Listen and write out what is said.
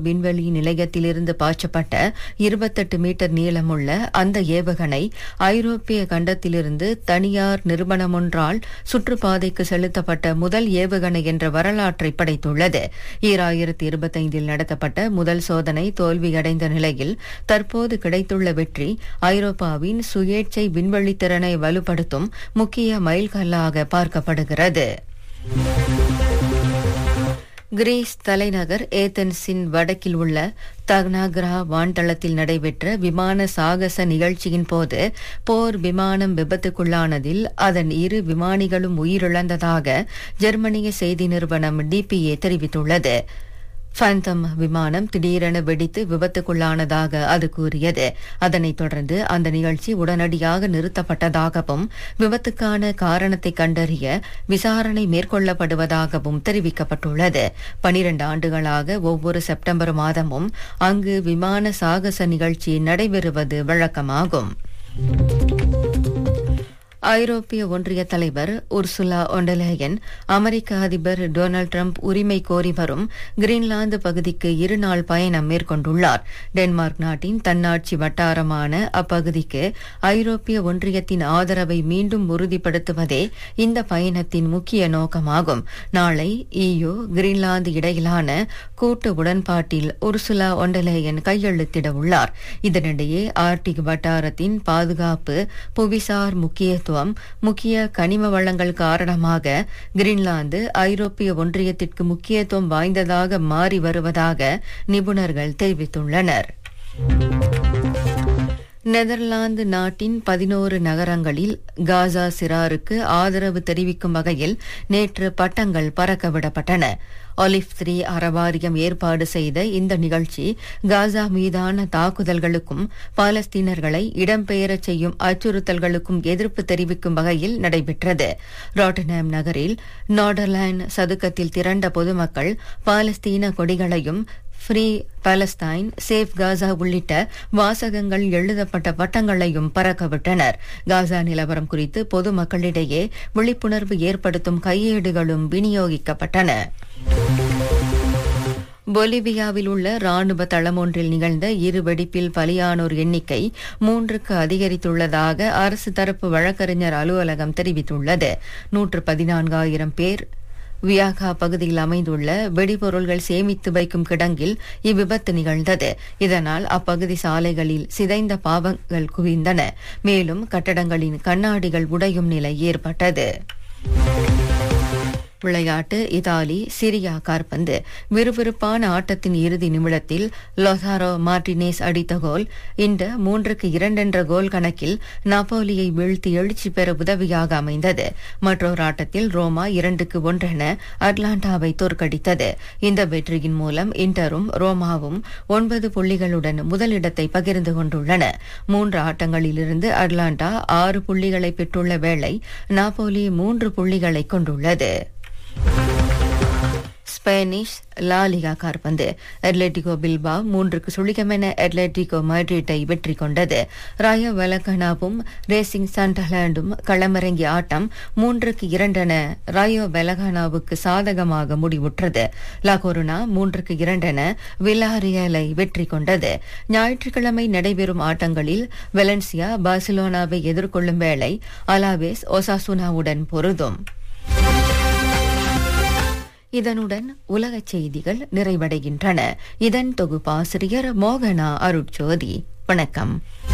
விண்வெளி நிலையத்திலிருந்து பாய்ச்சப்பட்ட இருபத்தெட்டு மீட்டர் நீளமுள்ள அந்த ஏவுகணை ஐரோப்பிய கண்டத்திலிருந்து தனியார் நிறுவனமொன்றால் சுற்றுப்பாதைக்கு செலுத்தப்பட்ட முதல் ஏவுகணை என்ற வரலாற்றை படைத்துள்ளது ஈராயிரத்தி இருபத்தைந்தில் நடத்தப்பட்ட முதல் சோதனை தோல்வியடைந்த நிலையில் தற்போது கிடைத்துள்ள வெற்றி ஐரோப்பாவின் சுயேட்சை விண்வெளித்திறனை வலுப்படுத்தும் முக்கிய மைல்கல்லாக பார்க்கப்படுகிறது கிரீஸ் தலைநகர் ஏதென்ஸின் வடக்கில் உள்ள தக்னாகிரா வான்தளத்தில் நடைபெற்ற விமான சாகச நிகழ்ச்சியின் போது போர் விமானம் விபத்துக்குள்ளானதில் அதன் இரு விமானிகளும் உயிரிழந்ததாக ஜெர்மனிய செய்தி நிறுவனம் டிபிஏ தெரிவித்துள்ளது ஃபேந்தம் விமானம் திடீரென வெடித்து விபத்துக்குள்ளானதாக அது கூறியது அதனைத் தொடர்ந்து அந்த நிகழ்ச்சி உடனடியாக நிறுத்தப்பட்டதாகவும் விபத்துக்கான காரணத்தை கண்டறிய விசாரணை மேற்கொள்ளப்படுவதாகவும் தெரிவிக்கப்பட்டுள்ளது பனிரண்டு ஆண்டுகளாக ஒவ்வொரு செப்டம்பர் மாதமும் அங்கு விமான சாகச நிகழ்ச்சி நடைபெறுவது வழக்கமாகும் ஐரோப்பிய ஒன்றிய தலைவர் உர்சுலா ஒண்டலேயன் அமெரிக்க அதிபர் டொனால்டு டிரம்ப் உரிமை கோரி வரும் கிரீன்லாந்து பகுதிக்கு இருநாள் பயணம் மேற்கொண்டுள்ளார் டென்மார்க் நாட்டின் தன்னாட்சி வட்டாரமான அப்பகுதிக்கு ஐரோப்பிய ஒன்றியத்தின் ஆதரவை மீண்டும் உறுதிப்படுத்துவதே இந்த பயணத்தின் முக்கிய நோக்கமாகும் நாளை இயு கிரீன்லாந்து இடையிலான கூட்டு உடன்பாட்டில் உர்சுலா ஒண்டலேயன் கையெழுத்திட உள்ளார் இதனிடையே ஆர்டிக் வட்டாரத்தின் பாதுகாப்பு புவிசார் முக்கியத்துவம் முக்கிய கனிம வளங்கள் காரணமாக கிரீன்லாந்து ஐரோப்பிய ஒன்றியத்திற்கு முக்கியத்துவம் வாய்ந்ததாக மாறி வருவதாக நிபுணர்கள் தெரிவித்துள்ளனர் நெதர்லாந்து நாட்டின் பதினோரு நகரங்களில் காசா சிறாருக்கு ஆதரவு தெரிவிக்கும் வகையில் நேற்று பட்டங்கள் பறக்கவிடப்பட்டன ஒலிவ் த்ரீ அறவாரியம் ஏற்பாடு செய்த இந்த நிகழ்ச்சி காசா மீதான தாக்குதல்களுக்கும் பாலஸ்தீனர்களை இடம்பெயரச் செய்யும் அச்சுறுத்தல்களுக்கும் எதிர்ப்பு தெரிவிக்கும் வகையில் நடைபெற்றது ராட்டர்ஹாம் நகரில் நார்டர்லேண்ட் சதுக்கத்தில் திரண்ட பொதுமக்கள் பாலஸ்தீன கொடிகளையும் ஃப்ரீ பாலஸ்தைன் சேஃப் காசா உள்ளிட்ட வாசகங்கள் எழுதப்பட்ட பட்டங்களையும் பறக்கவிட்டனர் காசா நிலவரம் குறித்து பொதுமக்களிடையே விழிப்புணர்வு ஏற்படுத்தும் கையேடுகளும் விநியோகிக்கப்பட்டன பொலிவியாவில் உள்ள ராணுவ தளம் ஒன்றில் நிகழ்ந்த இரு வெடிப்பில் பலியானோர் எண்ணிக்கை மூன்றுக்கு அதிகரித்துள்ளதாக அரசு தரப்பு வழக்கறிஞர் அலுவலகம் தெரிவித்துள்ளது நூற்று பதினான்காயிரம் பேர் வியாகா பகுதியில் அமைந்துள்ள வெடிபொருள்கள் சேமித்து வைக்கும் கிடங்கில் இவ்விபத்து நிகழ்ந்தது இதனால் அப்பகுதி சாலைகளில் சிதைந்த பாவங்கள் குவிந்தன மேலும் கட்டடங்களின் கண்ணாடிகள் உடையும் நிலை ஏற்பட்டது விளையாட்டு இத்தாலி சிரியா கார்பந்து விறுவிறுப்பான ஆட்டத்தின் இறுதி நிமிடத்தில் லொசாரோ மார்டினேஸ் அடித்த கோல் இந்த மூன்றுக்கு இரண்டென்ற கோல் கணக்கில் நாப்போலியை வீழ்த்தி எழுச்சி பெற உதவியாக அமைந்தது மற்றொரு ஆட்டத்தில் ரோமா இரண்டுக்கு ஒன்றென அட்லாண்டாவை தோற்கடித்தது இந்த வெற்றியின் மூலம் இன்டரும் ரோமாவும் ஒன்பது புள்ளிகளுடன் முதலிடத்தை பகிர்ந்து கொண்டுள்ளன மூன்று ஆட்டங்களிலிருந்து அட்லாண்டா ஆறு புள்ளிகளை பெற்றுள்ள வேளை நாப்போலி மூன்று புள்ளிகளை கொண்டுள்ளது ஸ்பானிஷ் லாலிகா கார்பந்து அட்லெட்டிகோ பில்பா மூன்றுக்கு சுழிகமென அட்லெட்டிகோ மேட்ரிட்டை வெற்றி கொண்டது ராயோ வெலகனாவும் ரேசிங் சண்டர்லாண்டும் களமிறங்கிய ஆட்டம் மூன்றுக்கு இரண்டென ராயோ வெலகனாவுக்கு சாதகமாக முடிவுற்றது லாகோருனா மூன்றுக்கு இரண்டென வில்லாரியலை வெற்றி கொண்டது ஞாயிற்றுக்கிழமை நடைபெறும் ஆட்டங்களில் வெலன்சியா பார்சிலோனாவை எதிர்கொள்ளும் வேளை அலாவேஸ் ஒசாசுனாவுடன் பொருதும் இதனுடன் உலகச் செய்திகள் நிறைவடைகின்றன இதன் தொகுப்பாசிரியர் மோகனா அருட்சோதி வணக்கம்